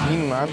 مين معانا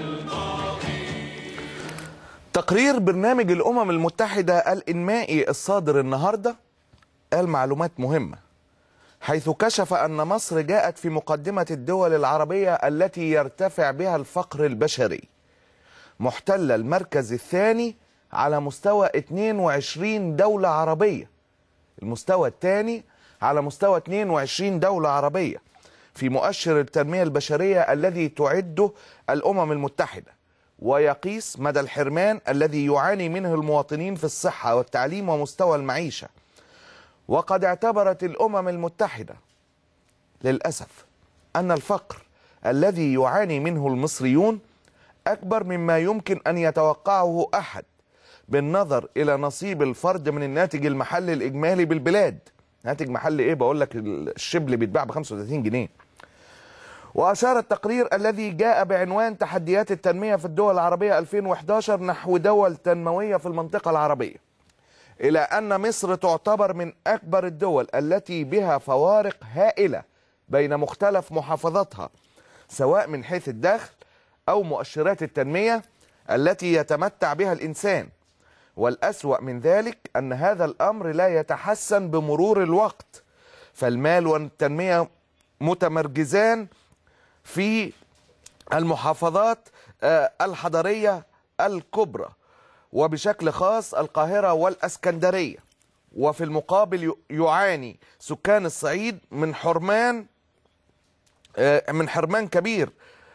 تقرير برنامج الامم المتحده الانمائي الصادر النهارده قال معلومات مهمه حيث كشف ان مصر جاءت في مقدمه الدول العربيه التي يرتفع بها الفقر البشري محتله المركز الثاني على مستوى 22 دوله عربيه المستوى الثاني على مستوى 22 دوله عربيه في مؤشر التنميه البشريه الذي تعده الامم المتحده ويقيس مدى الحرمان الذي يعاني منه المواطنين في الصحه والتعليم ومستوى المعيشه وقد اعتبرت الامم المتحده للاسف ان الفقر الذي يعاني منه المصريون اكبر مما يمكن ان يتوقعه احد بالنظر الى نصيب الفرد من الناتج المحلي الاجمالي بالبلاد ناتج محلي ايه بقول لك الشبل بيتباع ب 35 جنيه وأشار التقرير الذي جاء بعنوان تحديات التنمية في الدول العربية 2011 نحو دول تنموية في المنطقة العربية إلى أن مصر تعتبر من أكبر الدول التي بها فوارق هائلة بين مختلف محافظاتها سواء من حيث الدخل أو مؤشرات التنمية التي يتمتع بها الإنسان والأسوأ من ذلك أن هذا الأمر لا يتحسن بمرور الوقت فالمال والتنمية متمركزان في المحافظات الحضرية الكبرى وبشكل خاص القاهرة والأسكندرية وفي المقابل يعاني سكان الصعيد من حرمان من حرمان كبير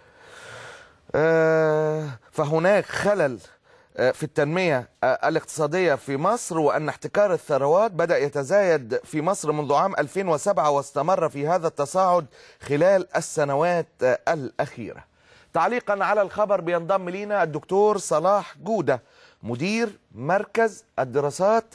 فهناك خلل في التنمية الاقتصادية في مصر وأن احتكار الثروات بدأ يتزايد في مصر منذ عام 2007 واستمر في هذا التصاعد خلال السنوات الأخيرة تعليقا على الخبر بينضم لينا الدكتور صلاح جودة مدير مركز الدراسات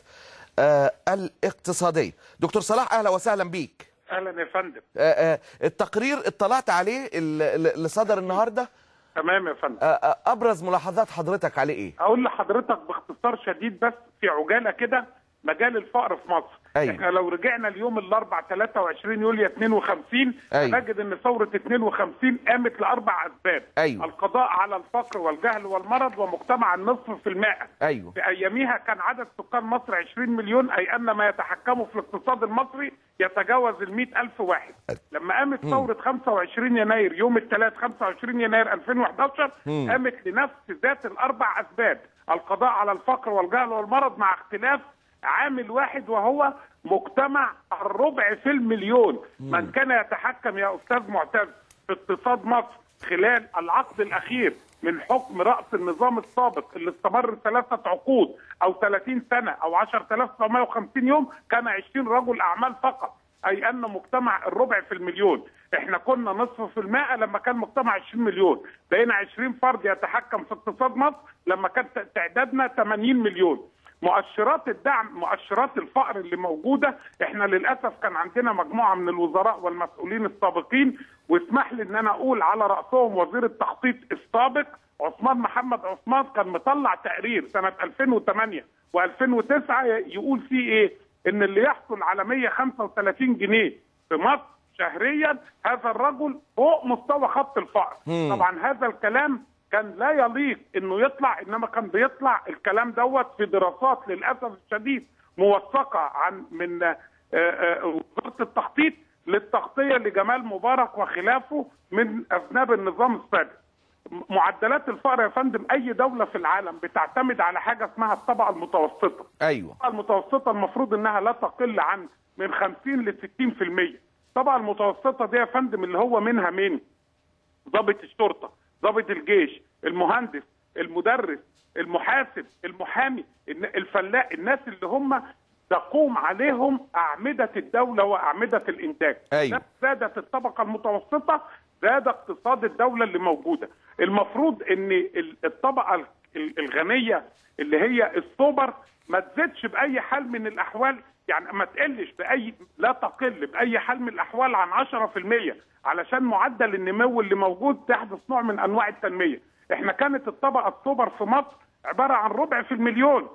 الاقتصادية دكتور صلاح أهلا وسهلا بيك اهلا يا فندم التقرير اطلعت عليه اللي صدر النهارده تمام يا فندم ابرز ملاحظات حضرتك عليه ايه اقول لحضرتك باختصار شديد بس في عجاله كده مجال الفقر في مصر أيوة. احنا لو رجعنا اليوم الاربع 23 يوليو 52 أيوة. نجد ان ثوره 52 قامت لاربع اسباب أيوة. القضاء على الفقر والجهل والمرض ومجتمع النصف في المائة أيوة. في اياميها كان عدد سكان مصر 20 مليون اي ان ما يتحكموا في الاقتصاد المصري يتجاوز ال ألف واحد لما قامت ثورة 25 يناير يوم الثلاث 25 يناير 2011 قامت لنفس ذات الأربع أسباب القضاء على الفقر والجهل والمرض مع اختلاف عامل واحد وهو مجتمع الربع في المليون من كان يتحكم يا أستاذ معتز في اقتصاد مصر خلال العقد الأخير من حكم رأس النظام السابق اللي استمر ثلاثة عقود أو 30 سنة أو 10950 يوم كان 20 رجل أعمال فقط أي أن مجتمع الربع في المليون احنا كنا نصف في المائة لما كان مجتمع 20 مليون بقينا 20 فرد يتحكم في اقتصاد مصر لما كان تعدادنا 80 مليون مؤشرات الدعم مؤشرات الفقر اللي موجوده احنا للاسف كان عندنا مجموعه من الوزراء والمسؤولين السابقين واسمح لي ان انا اقول على راسهم وزير التخطيط السابق عثمان محمد عثمان كان مطلع تقرير سنه 2008 و2009 يقول فيه ايه؟ ان اللي يحصل على 135 جنيه في مصر شهريا هذا الرجل فوق مستوى خط الفقر طبعا هذا الكلام كان لا يليق انه يطلع انما كان بيطلع الكلام دوت في دراسات للاسف الشديد موثقه عن من وزاره التخطيط للتغطيه لجمال مبارك وخلافه من اذناب النظام السابق. معدلات الفقر يا فندم اي دوله في العالم بتعتمد على حاجه اسمها الطبقه المتوسطه. ايوه الطبقه المتوسطه المفروض انها لا تقل عن من 50 ل 60%. الطبقه المتوسطه دي يا فندم اللي هو منها مين؟ ضابط الشرطه، ضابط الجيش المهندس المدرس المحاسب المحامي الفلاح الناس اللي هم تقوم عليهم أعمدة الدولة وأعمدة الإنتاج أيوة. زادت الطبقة المتوسطة زاد اقتصاد الدولة اللي موجودة المفروض أن الطبقة الغنية اللي هي السوبر ما تزيدش بأي حال من الأحوال يعني ما تقلش بأي لا تقل بأي حال من الأحوال عن 10% علشان معدل النمو اللي موجود تحدث نوع من أنواع التنمية احنا كانت الطبقة السوبر في مصر عبارة عن ربع في المليون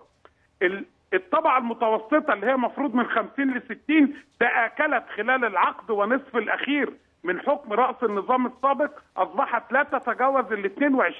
الطبقة المتوسطة اللي هي مفروض من 50 ل 60 تآكلت خلال العقد ونصف الأخير من حكم راس النظام السابق اصبحت لا تتجاوز ال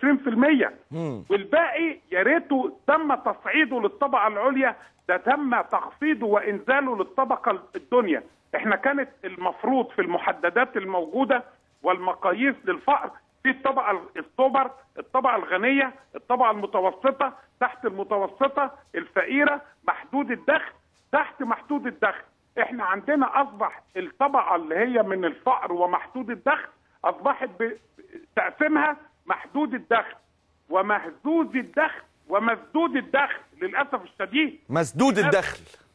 22% والباقي يا ريته تم تصعيده للطبقه العليا ده تم تخفيضه وانزاله للطبقه الدنيا احنا كانت المفروض في المحددات الموجوده والمقاييس للفقر في الطبقه السوبر الطبقه الغنيه الطبقه المتوسطه تحت المتوسطه الفقيره محدود الدخل تحت محدود الدخل احنا عندنا اصبح الطبقه اللي هي من الفقر ومحدود الدخل اصبحت تقسيمها محدود الدخل ومهزوز الدخل ومسدود الدخل للاسف الشديد مسدود الدخل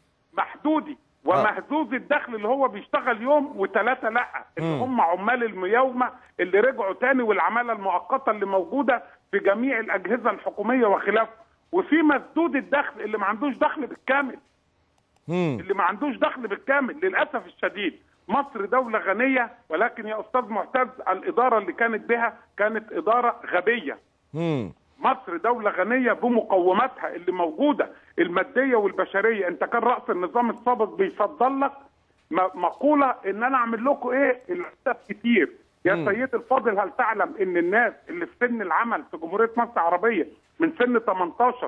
محدودي ومهزوز الدخل اللي هو بيشتغل يوم وثلاثه لا اللي هم عمال المياومه اللي رجعوا تاني والعماله المؤقته اللي موجوده في جميع الاجهزه الحكوميه وخلافه وفي مسدود الدخل اللي ما عندوش دخل بالكامل مم. اللي ما عندوش دخل بالكامل للاسف الشديد مصر دولة غنية ولكن يا أستاذ معتز الإدارة اللي كانت بها كانت إدارة غبية مم. مصر دولة غنية بمقوماتها اللي موجودة المادية والبشرية انت كان رأس النظام السابق بيفضل لك م- مقولة ان انا اعمل لكم ايه العدد كتير يا سيد الفاضل هل تعلم ان الناس اللي في سن العمل في جمهورية مصر العربية من سن 18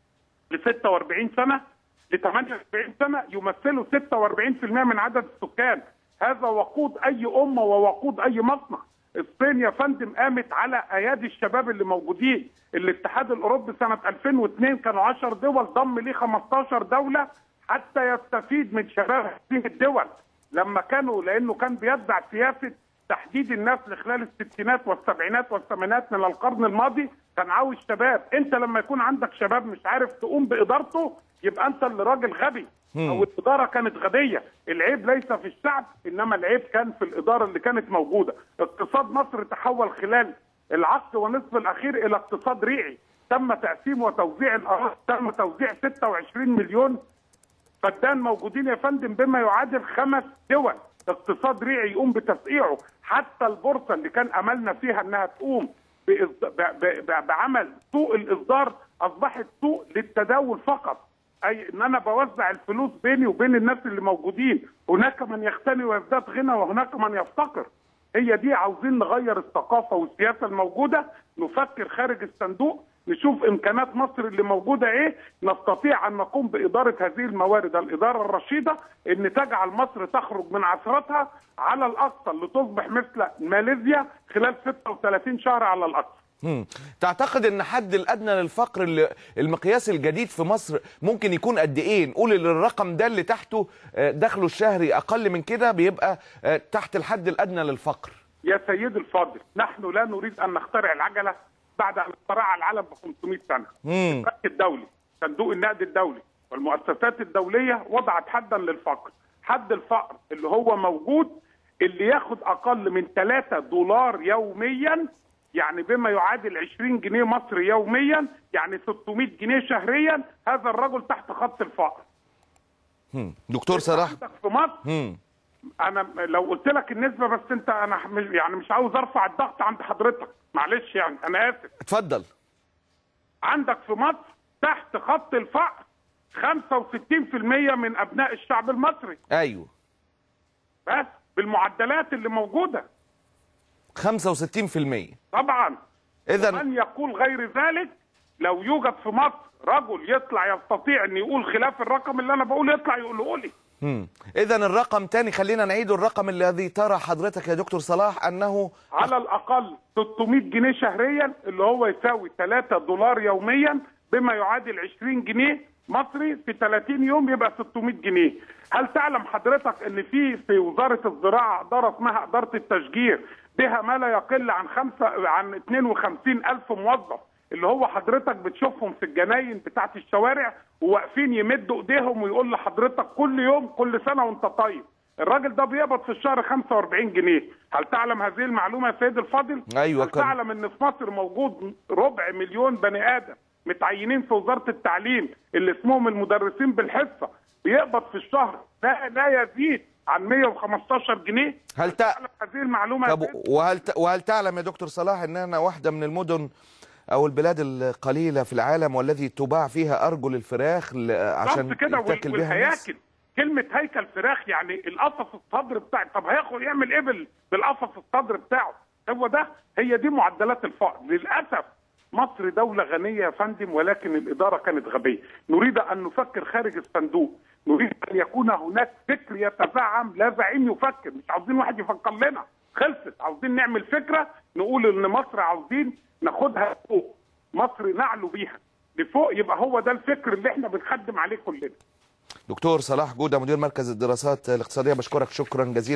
ل 46 سنة ل 48 سنة يمثلوا 46% من عدد السكان هذا وقود اي امة ووقود اي مصنع الصين يا فندم قامت على ايادي الشباب اللي موجودين الاتحاد الاوروبي سنه 2002 كانوا 10 دول ضم ليه 15 دوله حتى يستفيد من شباب هذه الدول لما كانوا لانه كان بيتبع سياسه تحديد النسل خلال الستينات والسبعينات والثمانينات من القرن الماضي كان عاوز شباب انت لما يكون عندك شباب مش عارف تقوم بادارته يبقى انت اللي راجل غبي او الاداره كانت غبيه العيب ليس في الشعب انما العيب كان في الاداره اللي كانت موجوده اقتصاد مصر تحول خلال العقد والنصف الاخير الى اقتصاد ريعي تم تقسيم وتوزيع الاراضي تم توزيع 26 مليون فدان موجودين يا فندم بما يعادل خمس دول اقتصاد ريعي يقوم بتسقيعه حتى البورصه اللي كان املنا فيها انها تقوم بإصد- ب- ب- ب- بعمل سوق الاصدار اصبحت سوق للتداول فقط اي ان انا بوزع الفلوس بيني وبين الناس اللي موجودين هناك من يغتني ويزداد غنى وهناك من يفتقر هي دي عاوزين نغير الثقافه والسياسه الموجوده نفكر خارج الصندوق نشوف امكانات مصر اللي موجوده ايه نستطيع ان نقوم باداره هذه الموارد الاداره الرشيده ان تجعل مصر تخرج من عثرتها على الاقصى لتصبح مثل ماليزيا خلال 36 شهر على الاقصى مم. تعتقد ان حد الادنى للفقر اللي المقياس الجديد في مصر ممكن يكون قد ايه نقول ان الرقم ده اللي تحته آه، دخله الشهري اقل من كده بيبقى آه، تحت الحد الادنى للفقر يا سيدي الفاضل نحن لا نريد ان نخترع العجله بعد ان اخترعها العالم ب 500 سنه. مم. البنك الدولي، صندوق النقد الدولي والمؤسسات الدوليه وضعت حدا للفقر، حد الفقر اللي هو موجود اللي ياخد اقل من 3 دولار يوميا يعني بما يعادل 20 جنيه مصري يوميا يعني 600 جنيه شهريا هذا الرجل تحت خط الفقر. مم. دكتور صلاح عندك في مصر مم. انا لو قلت لك النسبه بس انت انا مش يعني مش عاوز ارفع الضغط عند حضرتك معلش يعني انا اسف اتفضل عندك في مصر تحت خط الفقر 65% من ابناء الشعب المصري ايوه بس بالمعدلات اللي موجوده 65% طبعا اذا من يقول غير ذلك لو يوجد في مصر رجل يطلع يستطيع ان يقول خلاف الرقم اللي انا بقوله يطلع يقوله لي اذا الرقم تاني خلينا نعيد الرقم الذي ترى حضرتك يا دكتور صلاح انه على الاقل 600 جنيه شهريا اللي هو يساوي 3 دولار يوميا بما يعادل 20 جنيه مصري في 30 يوم يبقى 600 جنيه هل تعلم حضرتك ان في في وزاره الزراعه اداره اسمها اداره التشجير بها ما لا يقل عن خمسة عن 52 الف موظف اللي هو حضرتك بتشوفهم في الجناين بتاعت الشوارع وواقفين يمدوا ايديهم ويقول لحضرتك كل يوم كل سنه وانت طيب الراجل ده بيقبض في الشهر 45 جنيه هل تعلم هذه المعلومه يا سيد الفاضل أيوة هل كان- تعلم ان في مصر موجود ربع مليون بني ادم متعينين في وزاره التعليم اللي اسمهم المدرسين بالحصه بيقبض في الشهر لا لا يزيد عن 115 جنيه هل تع... تعلم هذه المعلومه يا طب سيد؟ وهل ت... وهل تعلم يا دكتور صلاح اننا واحده من المدن او البلاد القليله في العالم والذي تباع فيها ارجل الفراخ ل... عشان بالظبط كده وال- يتاكل بها الناس والهياكل كلمه هيكل فراخ يعني القفص الصدر بتاع طب هياخد يعمل ايه بال- بالقفص الصدر بتاعه هو ده هي دي معدلات الفقر للاسف مصر دولة غنية يا فندم ولكن الإدارة كانت غبية نريد أن نفكر خارج الصندوق نريد أن يكون هناك فكر يتزعم لا زعيم يفكر مش عاوزين واحد يفكر لنا خلصت عاوزين نعمل فكرة نقول إن مصر عاوزين ناخدها فوق مصر نعلو بيها لفوق يبقى هو ده الفكر اللي احنا بنخدم عليه كلنا دكتور صلاح جوده مدير مركز الدراسات الاقتصاديه بشكرك شكرا جزيلا